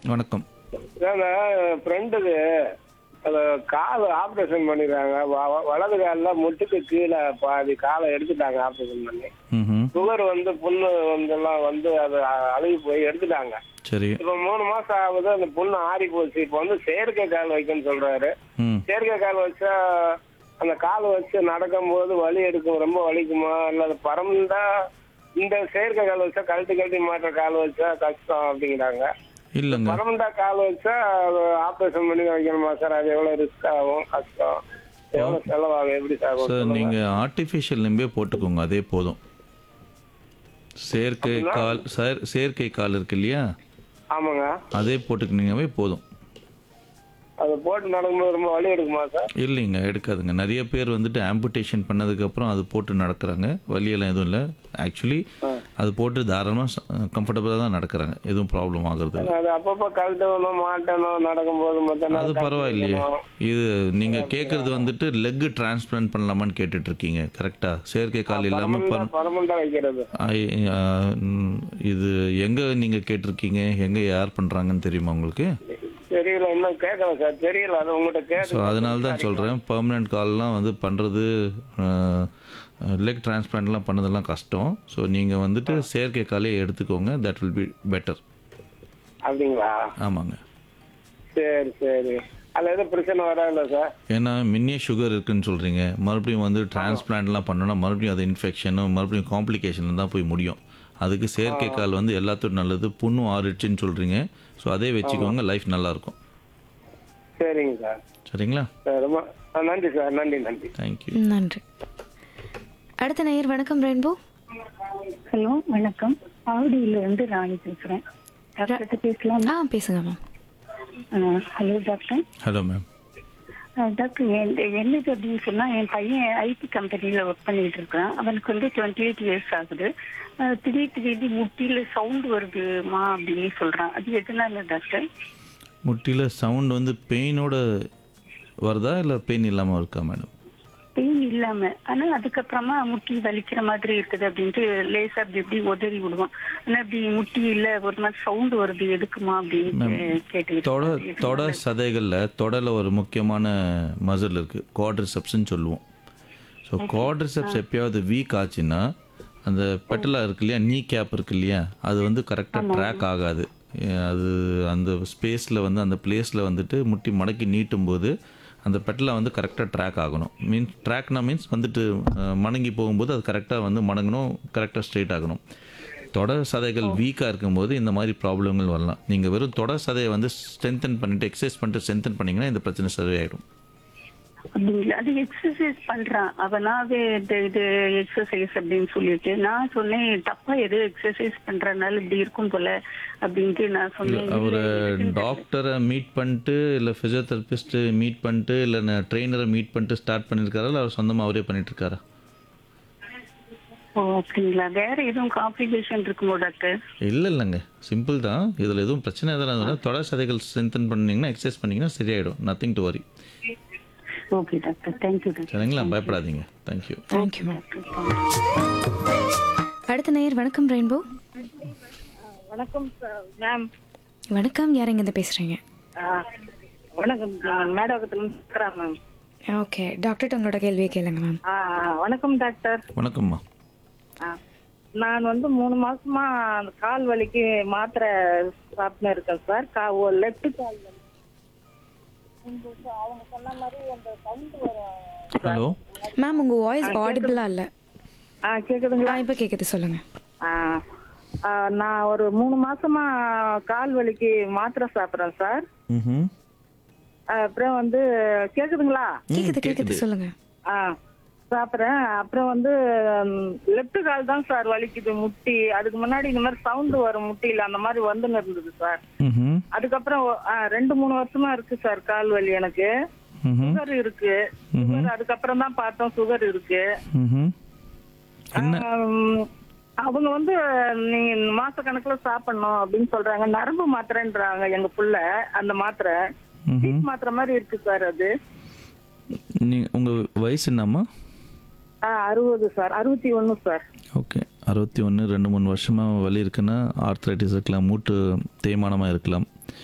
வணக்கம் ஃப்ரெண்டுக்கு அது கால் ஆப்ரேஷன் பண்ணிடுறாங்க வ- வ- வலது காலில் முட்டுக்கு கீழே பாதி காலை எடுத்துட்டாங்க ஆப்ரேஷன் பண்ணி ம் சுகர் வந்து புண்ணு வந்தெல்லாம் வந்து அது அ- அழுகி போய் எடுத்துட்டாங்க சரி இப்போ மூணு மாசம் ஆகுது அந்த புண்ணு ஆறி போச்சு இப்போ வந்து செயற்கை கால் வைக்கணும்னு சொல்றாரு ம் செயற்கை கால் வச்சா அந்த கால் வச்சு நடக்கும்போது வலி எடுக்கும் ரொம்ப வலிக்குமா இல்லை அது பரம்தா இந்த செயற்கை கால் வச்சா கழட்டி கழட்டி மாற்ற கால் வச்சா கஷ்டம் அப்படிங்கிறாங்க இல்லைங்க பரமண்டா கால் வச்சா ஆப்ரேஷன் பண்ணி வைக்கணுமா சார் அது எவ்வளவு ரிஸ்க் ஆகும் கஷ்டம் எவ்வளவு செலவாகும் எப்படி சார் ஆகும் சார் சொல்லுங்க. நீங்கள் ஆர்டிஃபிஷியல் லிம்பே போட்டுக்கோங்க அதே போதும் செயற்கை கால் சார் செயற்கை கால் இருக்கு இல்லையா ஆமாங்க அதே போட்டுக்கினீங்கவே போதும் அது போட்டு நடக்கும்போது ரொம்ப வலி எடுக்குமா சார் இல்லைங்க எடுக்காதுங்க நிறைய பேர் வந்துட்டு ஆம்புடேஷன் பண்ணதுக்கப்புறம் அது போட்டு நடக்கிறாங்க வலியெல்லாம் எதுவும் இல்லை ஆக்சுவலி அது போட்டு தாராளமாக கம்ஃபர்டபுளாக தான் நடக்கிறாங்க எதுவும் ப்ராப்ளம் ஆகுறது இல்ல. அது அப்பப்போ கழட்டணும் மாட்டணும் நடக்கும்போது மத்த அது நாள் பரவாயில்லையே கழட்டணும். இது நீங்கள் கேட்குறது வந்துட்டு லெக் டிரான்ஸ்பிளான்ட் பண்ணலாமான்னு கேட்டுட்டு இருக்கீங்க கரெக்டாக செயற்கை கால் இல்லாமல் பரமண்டா பரமண்டா வைக்கிறது ஐ- ஆ, ம், இது எங்கே நீங்கள் கேட்டிருக்கீங்க எங்கே யார் பண்ணுறாங்கன்னு தெரியுமா உங்களுக்கு தெரியல இன்னும் கேட்கல சார் தெரியல அது உங்கள்கிட்ட ஸோ கேட்டு அதனால தான் சொல்கிறேன் பெர்மனெண்ட் கால்லாம் வந்து பண்ணுறது லெக் டிரான்ஸ்பிளான்ட்லாம் பண்ணதெல்லாம் கஷ்டம் ஸோ நீங்கள் வந்துட்டு செயற்கை காலே எடுத்துக்கோங்க தட் வில் பி பெட்டர் அப்படிங்களா ஆமாங்க சரி சரி அதுல எதுவும் பிரச்சனை வராதுல்ல சார் ஏன்னா முன்னே சுகர் இருக்குன்னு சொல்கிறீங்க மறுபடியும் வந்து டிரான்ஸ்பிளான்ட்லாம் பண்ணோன்னா மறுபடியும் அது இன்ஃபெக்ஷனும் மறுபடியும் காம்ப்ளிகேஷன் தான் போய் முடியும் அதுக்கு செயற்கை கால் வந்து எல்லாத்துக்கும் நல்லது புண்ணும் ஆறிடுச்சுன்னு சொல்கிறீங்க ஸோ அதே வச்சுக்கோங்க லைஃப் நல்லாயிருக்கும் சரிங்க சார் சரிங்களா சரி, ரொம்ப ஆ, நன்றி சார் நன்றி நன்றி தேங்க்யூ நன்றி அடுத்த நேயர் வணக்கம் ரெயின்போ ஹலோ வணக்கம் ஆவடியில இருந்து ராணி பேசுறேன் டாக்டர் பேசலாமா ஆ பேசுங்க மேம் ஆ, ஹலோ டாக்டர் ஹலோ மேம் ஆ, டாக்டர் என்- என்னது அப்படின்னு சொன்னா என் பையன் ஐடி கம்பெனில ஒர்க் பண்ணிட்டு இருக்கான் அவனுக்கு வந்து டுவெண்ட்டி எயிட் இயர்ஸ் ஆகுது ஆ, திடீர் திடீர்னு முட்டியில சவுண்ட் வருதுமா அப்படின்னு சொல்றான் அது எதனால டாக்டர் முட்டியில் சவுண்ட் வந்து பெயினோட வருதா இல்லை பெயின் இல்லாமல் இருக்கா மேடம் பெயின் இல்லாம ஆனா அதுக்கப்புறமா முட்டி வலிக்கிற மாதிரி இருக்குது அப்படின்ட்டு லேசா அப்படி இப்படி உதறி விடுவான் ஆனா அப்படி முட்டி இல்ல ஒரு மாதிரி சவுண்ட் வருது எதுக்குமா அப்படின்னு கேட்டு தொட தொட சதைகளில் தொடல ஒரு முக்கியமான மசில் இருக்குது குவாட்ரிசெப்ஸ்ன்னு சொல்லுவோம் ஸோ குவாட்ரிசெப்ஸ் எப்பயாவது வீக் ஆச்சுன்னா அந்த பெட்டலா இருக்கு இல்லையா நீ கேப் இருக்கு இல்லையா அது வந்து கரெக்டாக ட்ராக் ஆகாது ஏ- அது அந்த ஸ்பேஸில் வந்து அந்த பிளேஸில் வந்துட்டு முட்டி மடக்கி நீட்டும் போது அந்த பெட்டலை வந்து கரெக்டாக ட்ராக் ஆகணும் மீன்ஸ் ட்ராக்னா மீன்ஸ் வந்துட்டு அஹ், மடங்கி போகும்போது அது கரெக்டாக வந்து மடங்கணும் கரெக்டாக ஸ்ட்ரெயிட் ஆகணும் தொடர் சதைகள் வீக்காக இருக்கும்போது இந்த மாதிரி ப்ராப்ளங்கள் வரலாம் நீங்கள் வெறும் தொடர் சதையை வந்து ஸ்ட்ரென்தன் பண்ணிட்டு எக்ஸசைஸ் பண்ணிட்டு ஸ்ட்ரென்தன் பண்ணிங்கன்னா இந்த பிரச்சனை சரியாயிடும் அப்படிங்களா அது எக்ஸசைஸ் பண்றான் அவனாவே இந்த இது எக்ஸசைஸ் அப்படின்னு சொல்லிட்டு நான் சொன்னேன் தப்பா எது எக்ஸசைஸ் பண்றதுனால இப்படி இருக்கும் போல அப்படின்ட்டு நான் சொன்னேன் அவர் இல்ல, இதுக்குன்னு டாக்டரை மீட் பண்ணிட்டு இல்லை ஃபிசியோதெரபிஸ்ட்டு மீட் பண்ணிட்டு இல்லை ட்ரெயினரை மீட் பண்ணிட்டு ஸ்டார்ட் பண்ணியிருக்காரா இல்லை அவர் சொந்தமாக அவரே பண்ணிட்டு இருக்காரா ஓ அப்படிங்களா வேற எதுவும் காம்ப்ளிகேஷன் இருக்குமோ டாக்டர் இல்லை இல்லைங்க சிம்பிள் தான் இதில் எதுவும் பிரச்சனை எதனா இருந்தால் தொடர் சதைகள் ஸ்ட்ரென்தன் பண்ணீங்கன்னா எக்ஸசைஸ் பண்ணிங்கன்னா சரியாயிடும் nothing to worry okay doctor thank you doctor சரிங்களா பயப்படாதீங்க தேங்க்யூ தேங்க்யூ மேம் அடுத்த நேயர் வணக்கம் ரெயின்போ வணக்கம் மேம் வணக்கம் யார் இங்கேருந்து பேசுகிறீங்க வணக்கம் மேடகத்துல இருக்கிறா மேம் ஓகே டாக்டர்கிட்ட உங்களோட கேள்வியை கேளுங்க மேம் வணக்கம் டாக்டர் வணக்கம்மா ஆ, நான் வந்து மூணு மாசமா அந்த கால் வலிக்கு மாத்திரை சாப்பிட்டு இருக்கேன் சார் கா லெஃப்ட் கால் வலி உங்களுக்கு அவங்க சொன்ன மாதிரி அந்த சவுண்ட் வரும் ஹலோ மேம் உங்கள் வாய்ஸ் ஆடிபிளாக இல்லை ஆ கேக்குதுங்களா ஆ இப்போ கேட்குது சொல்லுங்கள் ஆ, ஆ, நான் ஒரு மூணு மாசமா கால் வலிக்கு மாத்திரை சாப்பிட்றேன் சார் ம் அப்புறம் வந்து கேக்குதுங்களா கேட்குது கேட்குது சொல்லுங்கள் ஆ சாப்பிட்றேன் அப்புறம் வந்து லெஃப்ட் கால் தான் சார் வலிக்குது முட்டி அதுக்கு முன்னாடி இந்த மாதிரி சவுண்ட் வரும் முட்டியில அந்த மாதிரி வந்துன்னு இருந்தது சார் ம் அதுக்கப்புறம் ஒ- ஆ, ரெண்டு மூணு வருஷமா இருக்கு சார் கால் வலி எனக்கு ம் சுகர் இருக்கு சுகர் அதுக்கப்புறம் தான் பார்த்தோம் சுகர் இருக்கு ம் என்ன ஆம், அவங்க வந்து நீங்க மாச கணக்குல சாப்பிடணும் அப்படின்னு சொல்றாங்க நரம்பு மாத்திரைன்றாங்க எங்க புள்ள அந்த மாத்திரை சீட் மாத்திரை மாதிரி இருக்கு சார் அது நீ உங்கள் வயசு என்னம்மா ஆ, அறுபது சார் அறுபத்தி ஒண்ணு சார் ஓகே அறுபத்தி ஒன்று ரெண்டு மூணு வருஷமாக வலி இருக்குன்னா ஆர்த்ரைட்டிஸ் இருக்கலாம் மூட்டு தேய்மானமாக இருக்கலாம்